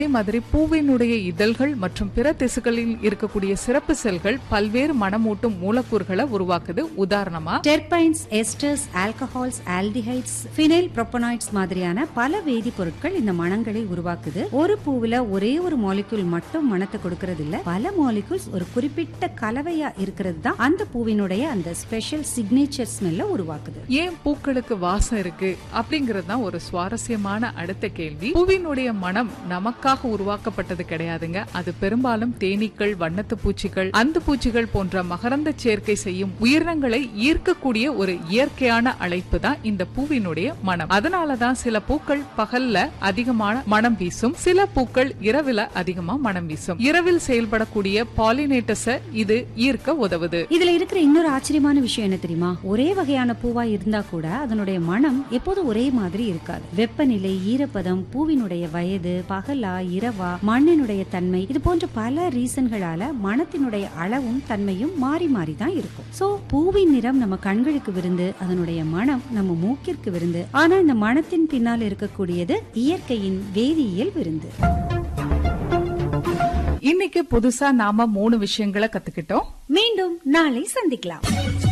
அதே மாதிரி பூவினுடைய இதழ்கள் மற்றும் பிற திசுக்களில் இருக்கக்கூடிய சிறப்பு செல்கள் பல்வேறு மணமூட்டும் மூலக்கூறுகளை உருவாக்குது உதாரணமா terpenes esters alcohols aldehydes phenyl propanoids மாதிரியான பல வேதிப்பொருட்கள் இந்த மணங்களை உருவாக்குது ஒரு பூவுல ஒரே ஒரு மாலிக்யூல் மட்டும் மணத்தை கொடுக்கறது இல்ல பல மாலிக்யூல்ஸ் ஒரு குறிப்பிட்ட கலவையா இருக்கிறது தான் அந்த பூவினுடைய அந்த ஸ்பெஷல் சிக்னேச்சர் ஸ்மெல்ல உருவாக்குது ஏன் பூக்களுக்கு வாசம் இருக்கு அப்படிங்கிறது தான் ஒரு சுவாரஸ்யமான அடுத்த கேள்வி பூவினுடைய மனம் நமக்காக உருவாக்கப்பட்டது கிடையாதுங்க அது பெரும்பாலும் தேனீக்கள் வண்ணத்து பூச்சிகள் அந்த பூச்சிகள் போன்ற மகரந்த சேர்க்கை செய்யும் உயிரினங்களை ஈர்க்கக்கூடிய ஒரு இயற்கையான அழைப்பு தான் இந்த பூவினுடைய மனம் அதனாலதான் சில பூக்கள் பகல்ல அதிகமான மனம் வீசும் சில பூக்கள் இரவுல அதிகமா மனம் வீசும் இரவில் செயல்படக்கூடிய பாலினேட்டஸ இது ஈர்க்க உதவுது இதுல இருக்கிற இன்னொரு ஆச்சரியமான விஷயம் என்ன தெரியுமா ஒரே வகையான பூவா இருந்தா கூட அதனுடைய மனம் எப்போதும் ஒரே மாதிரி இருக்காது வெப்பநிலை ஈரப்பதம் பூவினுடைய வயது பகலா இரவா மண்ணினுடைய தன்மை இது போன்ற பல ரீசன்களால மனத்தினுடைய அளவும் தன்மையும் மாறி மாறி தான் இருக்கும் சோ பூவின் நிறம் நம்ம கண்களுக்கு விருந்து அதனுடைய மனம் நம்ம மூக்கிற்கு விருந்து ஆனா இந்த மனத்தின் பின்னால் இருக்கக்கூடியது இயற்கையின் வேதியியல் விருந்து இன்னைக்கு புதுசா நாம மூணு விஷயங்களை கத்துக்கிட்டோம் மீண்டும் நாளை சந்திக்கலாம்